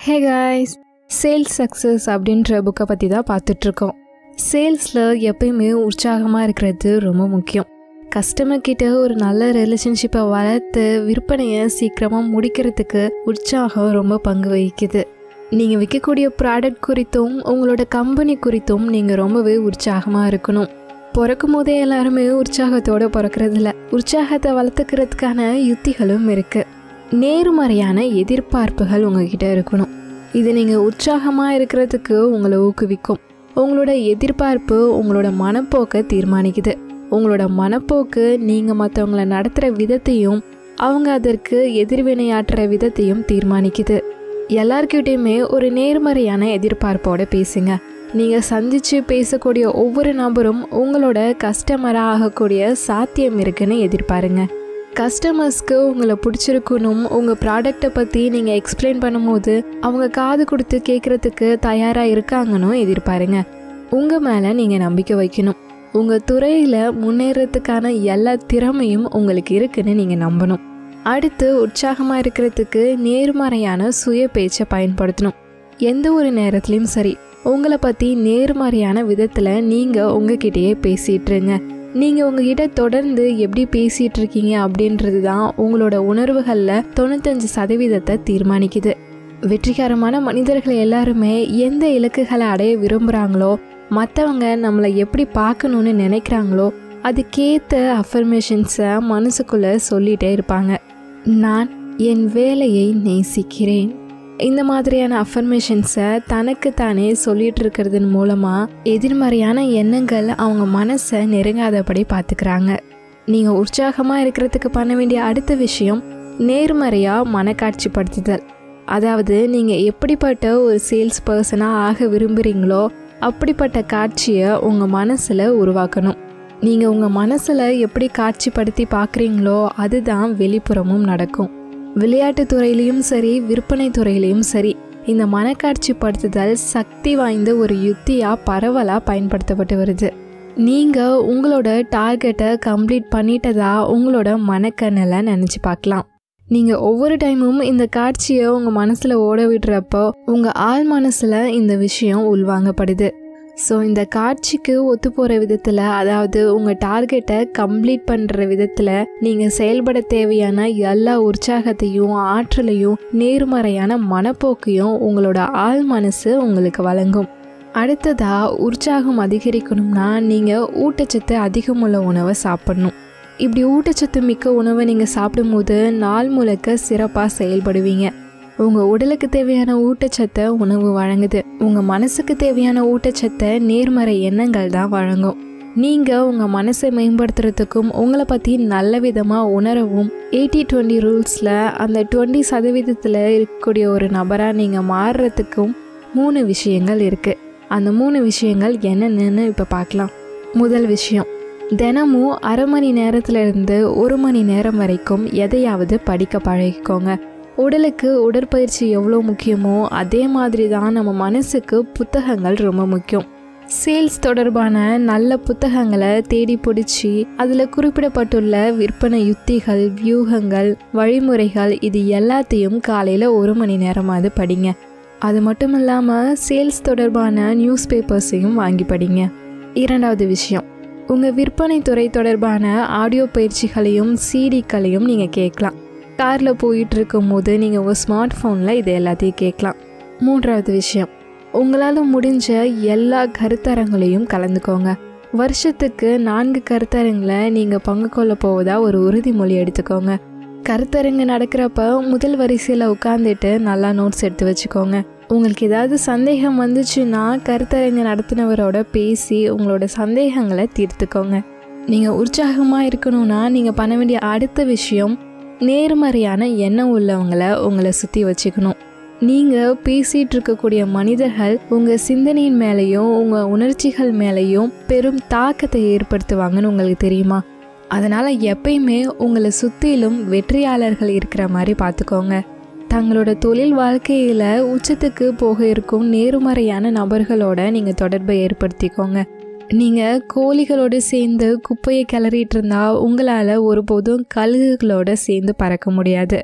hey guys sales success அப்படின்ற புக்கை பற்றி தான் பார்த்துட்ருக்கோம் சேல்ஸில் எப்பயுமே உற்சாகமாக இருக்கிறது ரொம்ப முக்கியம் கஸ்டமர் கிட்ட ஒரு நல்ல ரிலேஷன்ஷிப்பை வளர்த்து விற்பனையை சீக்கிரமாக முடிக்கிறதுக்கு உற்சாகம் ரொம்ப பங்கு வகிக்குது நீங்கள் விற்கக்கூடிய ப்ராடக்ட் குறித்தும் உங்களோட கம்பெனி குறித்தும் நீங்கள் ரொம்பவே உற்சாகமாக இருக்கணும் பிறக்கும் போதே எல்லாருமே உற்சாகத்தோடு பிறக்கிறதில்ல உற்சாகத்தை வளர்த்துக்கிறதுக்கான யுத்திகளும் இருக்குது நேர்மறையான எதிர்பார்ப்புகள் உங்ககிட்ட இருக்கணும் இது நீங்கள் உற்சாகமாக இருக்கிறதுக்கு உங்களை ஊக்குவிக்கும் உங்களோட எதிர்பார்ப்பு உங்களோட மனப்போக்கை தீர்மானிக்குது உங்களோட மனப்போக்கு நீங்கள் மற்றவங்கள நடத்துகிற விதத்தையும் அவங்க அதற்கு எதிர்வினையாற்றுற விதத்தையும் தீர்மானிக்குது எல்லார்கிட்டையுமே ஒரு நேர்மறையான எதிர்பார்ப்போட பேசுங்க நீங்கள் சந்தித்து பேசக்கூடிய ஒவ்வொரு நபரும் உங்களோட கஸ்டமராக ஆகக்கூடிய சாத்தியம் இருக்குன்னு எதிர்பாருங்க கஸ்டமர்ஸ்க்கு உங்களை பிடிச்சிருக்கணும் உங்கள் ப்ராடக்டை பற்றி நீங்கள் எக்ஸ்பிளைன் பண்ணும்போது அவங்க காது கொடுத்து கேட்குறதுக்கு தயாராக இருக்காங்கன்னு எதிர்பாருங்க உங்கள் மேலே நீங்கள் நம்பிக்கை வைக்கணும் உங்கள் துறையில் முன்னேறதுக்கான எல்லா திறமையும் உங்களுக்கு இருக்குன்னு நீங்கள் நம்பணும் அடுத்து உற்சாகமாக இருக்கிறதுக்கு நேர்மறையான சுய பேச்சை பயன்படுத்தணும் எந்த ஒரு நேரத்துலையும் சரி உங்களை பற்றி நேர்மறையான விதத்தில் நீங்கள் உங்ககிட்டயே பேசிகிட்ருங்க நீங்கள் உங்ககிட்ட தொடர்ந்து எப்படி பேசிகிட்டு இருக்கீங்க அப்படின்றது தான் உங்களோட உணர்வுகளில் தொண்ணூத்தஞ்சு சதவீதத்தை தீர்மானிக்குது வெற்றிகரமான மனிதர்கள் எல்லாருமே எந்த இலக்குகளை அடைய விரும்புகிறாங்களோ மற்றவங்க நம்மளை எப்படி பார்க்கணுன்னு நினைக்கிறாங்களோ அதுக்கேற்ற அஃபர்மேஷன்ஸை மனசுக்குள்ளே சொல்லிகிட்டே இருப்பாங்க நான் என் வேலையை நேசிக்கிறேன் இந்த மாதிரியான அஃபர்மேஷன்ஸை தனக்கு தானே சொல்லிட்டு இருக்கிறது மூலமாக எதிர்மறையான எண்ணங்கள் அவங்க மனசை நெருங்காதபடி பார்த்துக்கிறாங்க நீங்கள் உற்சாகமாக இருக்கிறதுக்கு பண்ண வேண்டிய அடுத்த விஷயம் நேர்மறையாக மனக்காட்சிப்படுத்துதல் அதாவது நீங்கள் எப்படிப்பட்ட ஒரு சேல்ஸ் பர்சனாக ஆக விரும்புகிறீங்களோ அப்படிப்பட்ட காட்சியை உங்கள் மனசில் உருவாக்கணும் நீங்கள் உங்கள் மனசில் எப்படி காட்சிப்படுத்தி பார்க்குறீங்களோ அதுதான் வெளிப்புறமும் நடக்கும் விளையாட்டு துறையிலையும் சரி விற்பனை துறையிலையும் சரி இந்த மனக்காட்சிப்படுத்துதல் சக்தி வாய்ந்த ஒரு யுத்தியாக பரவலாக பயன்படுத்தப்பட்டு வருது நீங்கள் உங்களோட டார்கெட்டை கம்ப்ளீட் பண்ணிட்டதா உங்களோட மனக்கண்ணில் நினச்சி பார்க்கலாம் நீங்கள் ஒவ்வொரு டைமும் இந்த காட்சியை உங்கள் மனசில் ஓட விடுறப்போ உங்கள் ஆள் மனசில் இந்த விஷயம் உள்வாங்கப்படுது ஸோ இந்த காட்சிக்கு ஒத்து போகிற விதத்தில் அதாவது உங்கள் டார்கெட்டை கம்ப்ளீட் பண்ணுற விதத்தில் நீங்கள் செயல்பட தேவையான எல்லா உற்சாகத்தையும் ஆற்றலையும் நேர்மறையான மனப்போக்கையும் உங்களோட ஆள் மனசு உங்களுக்கு வழங்கும் அடுத்ததாக உற்சாகம் அதிகரிக்கணும்னா நீங்கள் ஊட்டச்சத்து அதிகமுள்ள உணவை சாப்பிடணும் இப்படி ஊட்டச்சத்து மிக்க உணவை நீங்கள் சாப்பிடும்போது நாள் முழுக்க சிறப்பாக செயல்படுவீங்க உங்கள் உடலுக்கு தேவையான ஊட்டச்சத்தை உணவு வழங்குது உங்கள் மனசுக்கு தேவையான ஊட்டச்சத்தை நேர்மறை எண்ணங்கள் தான் வழங்கும் நீங்கள் உங்கள் மனசை மேம்படுத்துறதுக்கும் உங்களை பற்றி நல்ல விதமாக உணரவும் எயிட்டி டுவெண்ட்டி ரூல்ஸில் அந்த டுவெண்ட்டி சதவீதத்தில் இருக்கக்கூடிய ஒரு நபராக நீங்கள் மாறுறதுக்கும் மூணு விஷயங்கள் இருக்குது அந்த மூணு விஷயங்கள் என்னென்னு இப்போ பார்க்கலாம் முதல் விஷயம் தினமும் அரை மணி நேரத்துலேருந்து ஒரு மணி நேரம் வரைக்கும் எதையாவது படிக்க பழகிக்கோங்க உடலுக்கு உடற்பயிற்சி எவ்வளோ முக்கியமோ அதே மாதிரி தான் நம்ம மனசுக்கு புத்தகங்கள் ரொம்ப முக்கியம் சேல்ஸ் தொடர்பான நல்ல புத்தகங்களை தேடி பிடிச்சி அதில் குறிப்பிடப்பட்டுள்ள விற்பனை யுத்திகள் வியூகங்கள் வழிமுறைகள் இது எல்லாத்தையும் காலையில் ஒரு மணி நேரமாவது படிங்க அது மட்டும் இல்லாமல் சேல்ஸ் தொடர்பான நியூஸ் பேப்பர்ஸையும் வாங்கி படிங்க இரண்டாவது விஷயம் உங்கள் விற்பனை துறை தொடர்பான ஆடியோ பயிற்சிகளையும் சிடிக்களையும் நீங்கள் கேட்கலாம் காரில் போயிட்டு இருக்கும்போது நீங்கள் உங்கள் ஸ்மார்ட் ஃபோனில் இது எல்லாத்தையும் கேட்கலாம் மூன்றாவது விஷயம் உங்களால் முடிஞ்ச எல்லா கருத்தரங்களையும் கலந்துக்கோங்க வருஷத்துக்கு நான்கு கருத்தரங்களை நீங்கள் பங்கு கொள்ள போவதாக ஒரு உறுதிமொழி எடுத்துக்கோங்க கருத்தரங்கு நடக்கிறப்ப முதல் வரிசையில் உட்காந்துட்டு நல்லா நோட்ஸ் எடுத்து வச்சுக்கோங்க உங்களுக்கு ஏதாவது சந்தேகம் வந்துச்சுன்னா கருத்தரங்கு நடத்தினவரோட பேசி உங்களோட சந்தேகங்களை தீர்த்துக்கோங்க நீங்கள் உற்சாகமாக இருக்கணும்னா நீங்கள் பண்ண வேண்டிய அடுத்த விஷயம் நேர்மறையான எண்ணம் உள்ளவங்களை உங்களை சுற்றி வச்சுக்கணும் நீங்கள் பேசிகிட்டு இருக்கக்கூடிய மனிதர்கள் உங்கள் சிந்தனையின் மேலேயும் உங்கள் உணர்ச்சிகள் மேலேயும் பெரும் தாக்கத்தை ஏற்படுத்துவாங்கன்னு உங்களுக்கு தெரியுமா அதனால் எப்பயுமே உங்களை சுற்றிலும் வெற்றியாளர்கள் இருக்கிற மாதிரி பார்த்துக்கோங்க தங்களோட தொழில் வாழ்க்கையில் உச்சத்துக்கு போக இருக்கும் நேர்மறையான நபர்களோட நீங்கள் தொடர்பை ஏற்படுத்திக்கோங்க நீங்கள் கோழிகளோடு சேர்ந்து குப்பையை கிளறிட்டு இருந்தால் உங்களால் ஒருபோதும் கழுகுகளோட சேர்ந்து பறக்க முடியாது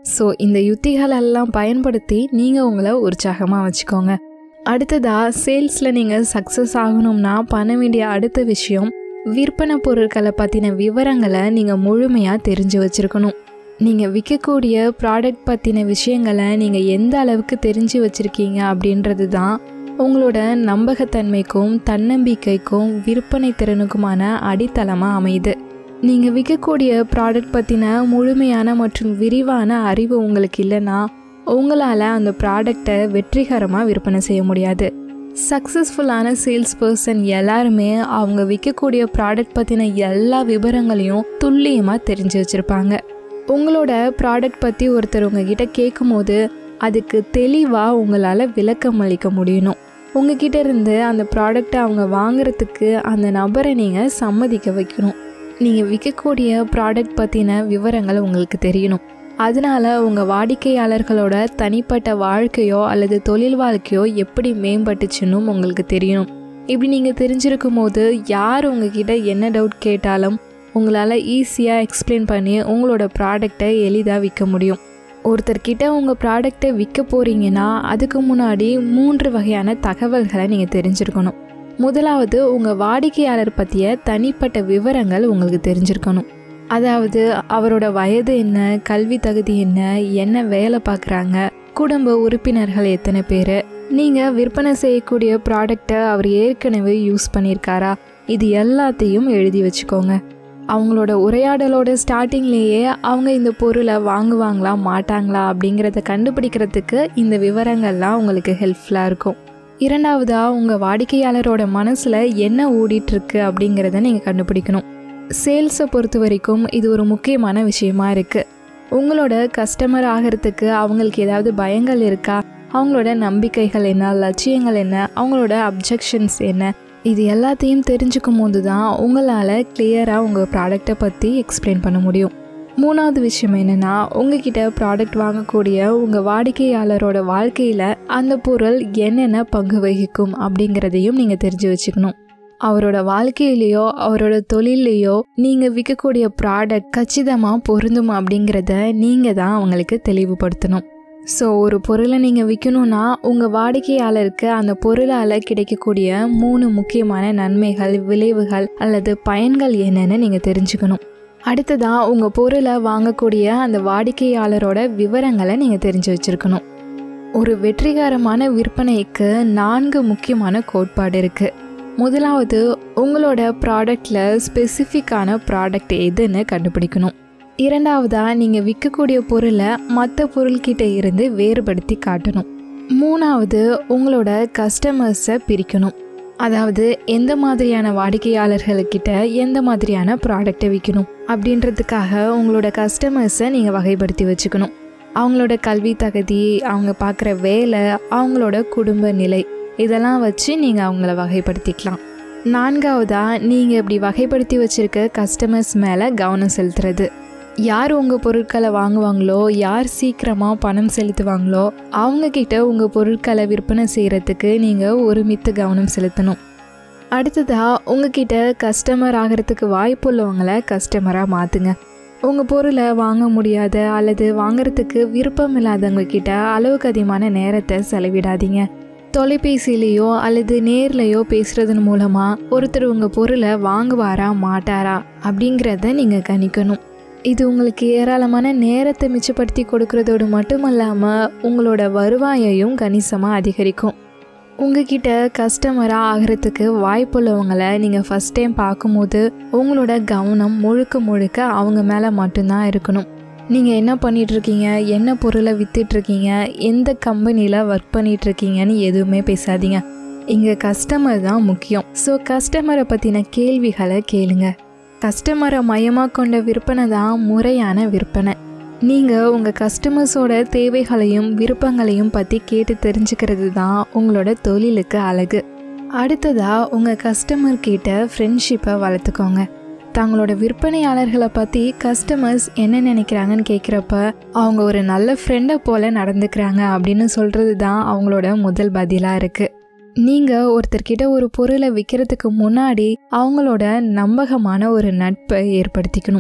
ஸோ இந்த யுத்திகள் எல்லாம் பயன்படுத்தி நீங்கள் உங்களை உற்சாகமாக வச்சுக்கோங்க அடுத்ததாக சேல்ஸில் நீங்கள் சக்ஸஸ் ஆகணும்னா பண்ண வேண்டிய அடுத்த விஷயம் விற்பனை பொருட்களை பற்றின விவரங்களை நீங்கள் முழுமையாக தெரிஞ்சு வச்சுருக்கணும் நீங்கள் விற்கக்கூடிய ப்ராடக்ட் பற்றின விஷயங்களை நீங்கள் எந்த அளவுக்கு தெரிஞ்சு வச்சுருக்கீங்க அப்படின்றது தான் உங்களோட நம்பகத்தன்மைக்கும் தன்னம்பிக்கைக்கும் விற்பனை திறனுக்குமான அடித்தளமாக அமையுது நீங்கள் விற்கக்கூடிய ப்ராடக்ட் பற்றின முழுமையான மற்றும் விரிவான அறிவு உங்களுக்கு இல்லைன்னா உங்களால் அந்த ப்ராடக்டை வெற்றிகரமாக விற்பனை செய்ய முடியாது சக்ஸஸ்ஃபுல்லான சேல்ஸ் பர்சன் எல்லாருமே அவங்க விற்கக்கூடிய ப்ராடக்ட் பற்றின எல்லா விவரங்களையும் துல்லியமாக தெரிஞ்சு வச்சுருப்பாங்க உங்களோட ப்ராடக்ட் பற்றி ஒருத்தர் உங்ககிட்ட கேட்கும்போது அதுக்கு தெளிவாக உங்களால் விளக்கம் அளிக்க முடியணும் உங்ககிட்ட இருந்து அந்த ப்ராடக்டை அவங்க வாங்குறதுக்கு அந்த நபரை நீங்கள் சம்மதிக்க வைக்கணும் நீங்கள் விற்கக்கூடிய ப்ராடக்ட் பற்றின விவரங்கள் உங்களுக்கு தெரியணும் அதனால உங்கள் வாடிக்கையாளர்களோட தனிப்பட்ட வாழ்க்கையோ அல்லது தொழில் வாழ்க்கையோ எப்படி மேம்பட்டுச்சுன்னு உங்களுக்கு தெரியணும் இப்படி நீங்கள் தெரிஞ்சிருக்கும் போது யார் உங்ககிட்ட என்ன டவுட் கேட்டாலும் உங்களால் ஈஸியாக எக்ஸ்பிளைன் பண்ணி உங்களோட ப்ராடக்டை எளிதாக விற்க முடியும் ஒருத்தர்கிட்ட உங்கள் ப்ராடக்டை விற்க போகிறீங்கன்னா அதுக்கு முன்னாடி மூன்று வகையான தகவல்களை நீங்கள் தெரிஞ்சிருக்கணும் முதலாவது உங்கள் வாடிக்கையாளர் பற்றிய தனிப்பட்ட விவரங்கள் உங்களுக்கு தெரிஞ்சிருக்கணும் அதாவது அவரோட வயது என்ன கல்வி தகுதி என்ன என்ன வேலை பார்க்குறாங்க குடும்ப உறுப்பினர்கள் எத்தனை பேர் நீங்கள் விற்பனை செய்யக்கூடிய ப்ராடக்டை அவர் ஏற்கனவே யூஸ் பண்ணியிருக்காரா இது எல்லாத்தையும் எழுதி வச்சுக்கோங்க அவங்களோட உரையாடலோட ஸ்டார்டிங்லேயே அவங்க இந்த பொருளை வாங்குவாங்களா மாட்டாங்களா அப்படிங்கிறத கண்டுபிடிக்கிறதுக்கு இந்த விவரங்கள்லாம் உங்களுக்கு ஹெல்ப்ஃபுல்லாக இருக்கும் இரண்டாவதாக உங்கள் வாடிக்கையாளரோட மனசில் என்ன ஓடிட்டுருக்கு அப்படிங்கிறத நீங்கள் கண்டுபிடிக்கணும் சேல்ஸை பொறுத்த வரைக்கும் இது ஒரு முக்கியமான விஷயமா இருக்குது உங்களோட கஸ்டமர் ஆகிறதுக்கு அவங்களுக்கு ஏதாவது பயங்கள் இருக்கா அவங்களோட நம்பிக்கைகள் என்ன லட்சியங்கள் என்ன அவங்களோட அப்ஜெக்ஷன்ஸ் என்ன இது எல்லாத்தையும் தெரிஞ்சுக்கும் போது தான் உங்களால் கிளியராக உங்கள் ப்ராடக்டை பற்றி எக்ஸ்பிளைன் பண்ண முடியும் மூணாவது விஷயம் என்னென்னா உங்ககிட்ட ப்ராடக்ட் வாங்கக்கூடிய உங்கள் வாடிக்கையாளரோட வாழ்க்கையில் அந்த பொருள் என்னென்ன பங்கு வகிக்கும் அப்படிங்கிறதையும் நீங்கள் தெரிஞ்சு வச்சுக்கணும் அவரோட வாழ்க்கையிலேயோ அவரோட தொழிலையோ நீங்கள் விற்கக்கூடிய ப்ராடக்ட் கச்சிதமாக பொருந்தும் அப்படிங்கிறத நீங்கள் தான் அவங்களுக்கு தெளிவுபடுத்தணும் ஸோ ஒரு பொருளை நீங்கள் விற்கணுன்னா உங்கள் வாடிக்கையாளருக்கு அந்த பொருளால் கிடைக்கக்கூடிய மூணு முக்கியமான நன்மைகள் விளைவுகள் அல்லது பயன்கள் என்னன்னு நீங்கள் தெரிஞ்சுக்கணும் அடுத்ததாக உங்கள் பொருளை வாங்கக்கூடிய அந்த வாடிக்கையாளரோட விவரங்களை நீங்கள் தெரிஞ்சு வச்சுருக்கணும் ஒரு வெற்றிகரமான விற்பனைக்கு நான்கு முக்கியமான கோட்பாடு இருக்குது முதலாவது உங்களோட ப்ராடக்டில் ஸ்பெசிஃபிக்கான ப்ராடக்ட் எதுன்னு கண்டுபிடிக்கணும் இரண்டாவதாக நீங்கள் விற்கக்கூடிய பொருளை மற்ற பொருள்கிட்ட இருந்து வேறுபடுத்தி காட்டணும் மூணாவது உங்களோட கஸ்டமர்ஸை பிரிக்கணும் அதாவது எந்த மாதிரியான வாடிக்கையாளர்கள்கிட்ட எந்த மாதிரியான ப்ராடக்டை விற்கணும் அப்படின்றதுக்காக உங்களோட கஸ்டமர்ஸை நீங்கள் வகைப்படுத்தி வச்சுக்கணும் அவங்களோட கல்வி தகுதி அவங்க பார்க்குற வேலை அவங்களோட குடும்ப நிலை இதெல்லாம் வச்சு நீங்கள் அவங்கள வகைப்படுத்திக்கலாம் நான்காவதாக நீங்கள் இப்படி வகைப்படுத்தி வச்சுருக்க கஸ்டமர்ஸ் மேலே கவனம் செலுத்துறது யார் உங்கள் பொருட்களை வாங்குவாங்களோ யார் சீக்கிரமாக பணம் செலுத்துவாங்களோ அவங்கக்கிட்ட உங்கள் பொருட்களை விற்பனை செய்கிறதுக்கு நீங்கள் ஒருமித்து கவனம் செலுத்தணும் அடுத்ததாக உங்ககிட்ட கஸ்டமர் ஆகிறதுக்கு வாய்ப்புள்ளவங்களை கஸ்டமராக மாற்றுங்க உங்கள் பொருளை வாங்க முடியாத அல்லது வாங்குறதுக்கு விருப்பம் இல்லாதவங்க கிட்ட அளவுக்கு அதிகமான நேரத்தை செலவிடாதீங்க தொலைபேசியிலேயோ அல்லது நேர்லையோ பேசுகிறதன் மூலமாக ஒருத்தர் உங்கள் பொருளை வாங்குவாரா மாட்டாரா அப்படிங்கிறத நீங்கள் கணிக்கணும் இது உங்களுக்கு ஏராளமான நேரத்தை மிச்சப்படுத்தி கொடுக்கறதோடு மட்டும் இல்லாமல் உங்களோட வருவாயையும் கணிசமாக அதிகரிக்கும் உங்ககிட்ட கஸ்டமராக ஆகிறதுக்கு வாய்ப்புள்ளவங்களை நீங்கள் ஃபஸ்ட் டைம் பார்க்கும்போது உங்களோட கவனம் முழுக்க முழுக்க அவங்க மேலே மட்டும்தான் இருக்கணும் நீங்கள் என்ன பண்ணிகிட்ருக்கீங்க என்ன பொருளை விற்றுட்ருக்கீங்க எந்த கம்பெனியில் ஒர்க் பண்ணிகிட்ருக்கீங்கன்னு எதுவுமே பேசாதீங்க இங்கே கஸ்டமர் தான் முக்கியம் ஸோ கஸ்டமரை பற்றின கேள்விகளை கேளுங்க கஸ்டமரை மையமாக கொண்ட விற்பனை தான் முறையான விற்பனை நீங்கள் உங்கள் கஸ்டமர்ஸோட தேவைகளையும் விருப்பங்களையும் பற்றி கேட்டு தெரிஞ்சுக்கிறது தான் உங்களோட தொழிலுக்கு அழகு அடுத்ததாக உங்கள் கஸ்டமர் கிட்ட ஃப்ரெண்ட்ஷிப்பை வளர்த்துக்கோங்க தங்களோட விற்பனையாளர்களை பற்றி கஸ்டமர்ஸ் என்ன நினைக்கிறாங்கன்னு கேட்குறப்ப அவங்க ஒரு நல்ல ஃப்ரெண்டை போல் நடந்துக்கிறாங்க அப்படின்னு சொல்கிறது தான் அவங்களோட முதல் பதிலாக இருக்குது நீங்கள் ஒருத்தர்கிட்ட ஒரு பொருளை விற்கிறதுக்கு முன்னாடி அவங்களோட நம்பகமான ஒரு நட்பை ஏற்படுத்திக்கணும்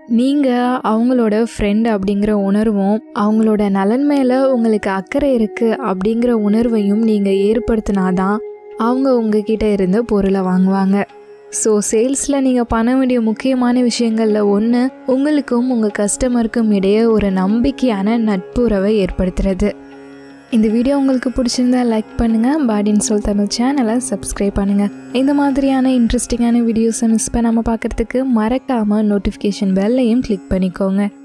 நீங்கள் அவங்களோட ஃப்ரெண்ட் அப்படிங்கிற உணர்வும் அவங்களோட நலன் மேலே உங்களுக்கு அக்கறை இருக்குது அப்படிங்கிற உணர்வையும் நீங்கள் ஏற்படுத்தினாதான் அவங்க உங்ககிட்ட இருந்து பொருளை வாங்குவாங்க ஸோ சேல்ஸில் நீங்கள் பண்ண வேண்டிய முக்கியமான விஷயங்களில் ஒன்று உங்களுக்கும் உங்கள் கஸ்டமருக்கும் இடையே ஒரு நம்பிக்கையான நட்புறவை ஏற்படுத்துறது இந்த வீடியோ உங்களுக்கு பிடிச்சிருந்தா லைக் பண்ணுங்கள் பாடின் சொல் தமிழ் சேனலை சப்ஸ்கிரைப் பண்ணுங்கள் இந்த மாதிரியான இன்ட்ரெஸ்டிங்கான வீடியோஸை மிஸ் பண்ணாமல் பார்க்குறதுக்கு மறக்காமல் நோட்டிஃபிகேஷன் பெல்லையும் கிளிக் பண்ணிக்கோங்க